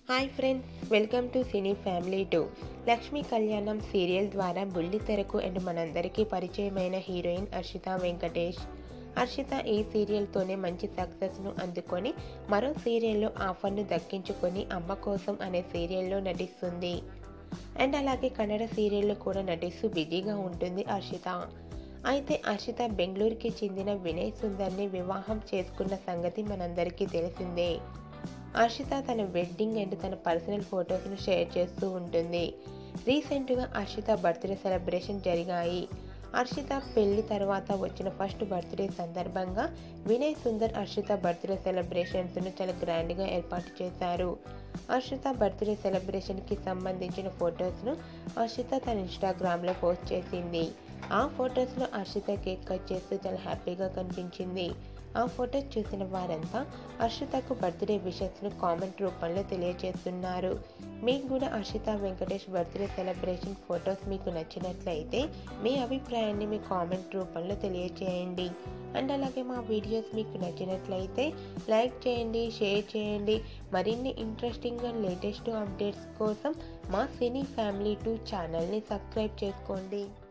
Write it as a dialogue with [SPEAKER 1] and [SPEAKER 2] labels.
[SPEAKER 1] hi friends welcome to cine family two Lakshmi Kalyanam serial ద్వారా బుల్లి తెరకు and మనందరికీ పరిచయమైన హీరోయిన్ హర్షిత వెంకటేష్ హర్షిత ఈ సీరియల్తోనే మంచి సక్సెస్ను అందుకొని మరో సీరియల్లో ఆఫర్ను దక్కించుకొని అమ్మ కోసం అనే సీరియల్లో నటిస్తుంది అండ్ అలాగే కన్నడ సీరియల్లో కూడా నటిస్తూ బిజీగా ఉంటుంది హర్షిత అయితే హర్షిత బెంగళూరుకి చెందిన వినయ్ సుందర్ని వివాహం చేసుకున్న సంగతి మనందరికీ తెలిసిందే హర్షిత తన వెడ్డింగ్ అండ్ తన పర్సనల్ ఫొటోస్ను షేర్ చేస్తూ ఉంటుంది రీసెంట్గా హర్షిత బర్త్డే సెలబ్రేషన్ జరిగాయి హర్షిత పెళ్లి తర్వాత వచ్చిన ఫస్ట్ బర్త్డే సందర్భంగా వినయ్ సుందర్ హర్షిత బర్త్డే సెలబ్రేషన్స్ను చాలా గ్రాండ్గా ఏర్పాటు చేశారు హర్షిత బర్త్డే సెలబ్రేషన్కి సంబంధించిన ఫొటోస్ను హర్షిత తన ఇన్స్టాగ్రామ్లో పోస్ట్ చేసింది ఆ ఫొటోస్లో హర్షిత కేక్ కట్ చేస్తూ చాలా హ్యాపీగా కనిపించింది ఆ ఫొటోస్ చూసిన వారంతా హర్షితకు బర్త్డే విషెస్ను కామెంట్ రూపంలో తెలియజేస్తున్నారు మీకు కూడా Harshitha Venkatesh birthday celebration photos మీకు నచ్చినట్లయితే మీ అభిప్రాయాన్ని మీ కామెంట్ రూపంలో తెలియజేయండి అండ్ అలాగే మా వీడియోస్ మీకు నచ్చినట్లయితే లైక్ చేయండి షేర్ చేయండి మరిన్ని ఇంట్రెస్టింగ్ అండ్ లేటెస్ట్ అప్డేట్స్ కోసం మా సినీ ఫ్యామిలీ టూ ఛానల్ని సబ్స్క్రైబ్ చేసుకోండి